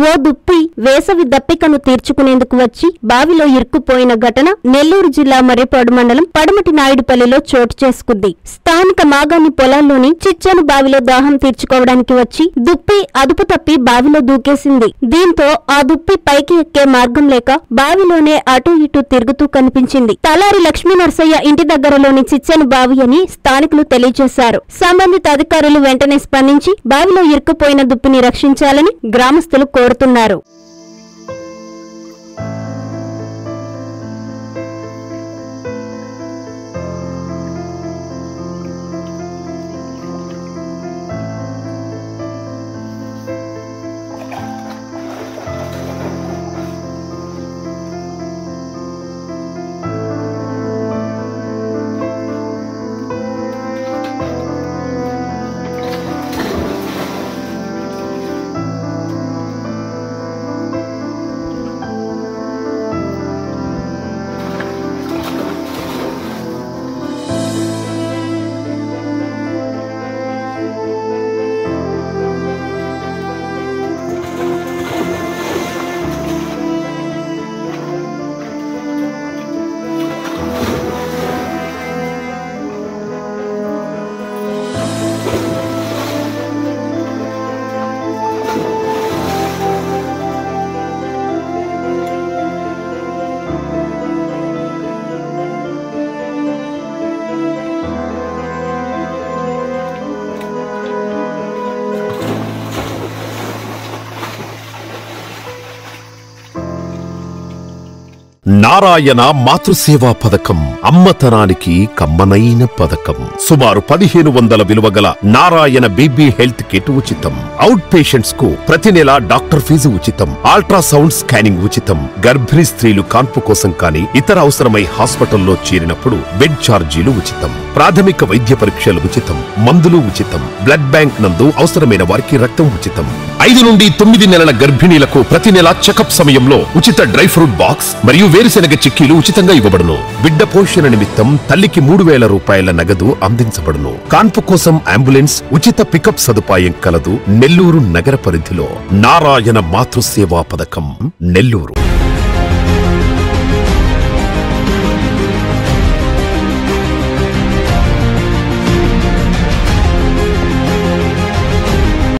ఓ దుప్పి వేసవి దప్పికను తీర్చుకునేందుకు వచ్చి బావిలో ఇరుక్కుపోయిన ఘటన నెల్లూరు జిల్లా మర్రిపాడు మండలం పడమటి నాయుడుపల్లిలో చోటు చేసుకుంది స్థానిక మాగాని పొలాల్లోని చిచ్చను బావిలో దాహం తీర్చుకోవడానికి వచ్చి దుప్పి అదుపు తప్పి బావిలో దూకేసింది దీంతో ఆ దుప్పి పైకి ఎక్కే మార్గం లేక బావిలోనే అటూ ఇటూ తిరుగుతూ కనిపించింది తలారి లక్ష్మీ నరసయ్య ఇంటి దగ్గరలోని చిచ్చను బావి అని స్థానికులు తెలియజేశారు సంబంధిత అధికారులు వెంటనే స్పందించి బావిలో ఇరుక్కుపోయిన దుప్పిని రక్షించాలని గ్రామస్తులు కోరుతున్నారు నారాయణ మాతృసేవా పథకం అమ్మతనానికి కమ్మనైన పథకం సుమారు పదిహేను వందల విలువ గల నారాయణ బీబీ హెల్త్ కిట్ ఉచితం అవుట్ పేషెంట్స్ కు ప్రతి నెల డాక్టర్ ఫీజు ఉచితం అల్ట్రాసౌండ్ స్కానింగ్ ఉచితం గర్భిణీ స్త్రీలు కాన్పు కోసం కానీ ఇతర అవసరమై హాస్పిటల్లో చేరినప్పుడు బెడ్ ఛార్జీలు ఉచితం ప్రాథమిక వైద్య పరీక్షలు ఉచితం మందులు ఉచితం బ్లడ్ బ్యాంక్ నందు అవసరమైన వారికి రక్తం ఉచితం ఐదు నుండి తొమ్మిది నెలల గర్భిణీలకు ప్రతి నెల చెకప్ సమయంలో ఉచిత డ్రై ఫ్రూట్ బాక్స్ మరియు వేరుశెనగ చిక్కీలు ఉచితంగా ఇవ్వబడును బిడ్డ పోషణ నిమిత్తం తల్లికి మూడు వేల రూపాయల నగదు అందించబడును కాన్పు కోసం అంబులెన్స్ ఉచిత పికప్ సదుపాయం కలదు నెల్లూరు నగర పరిధిలో నారాయణ మాతృసేవా పథకం నెల్లూరు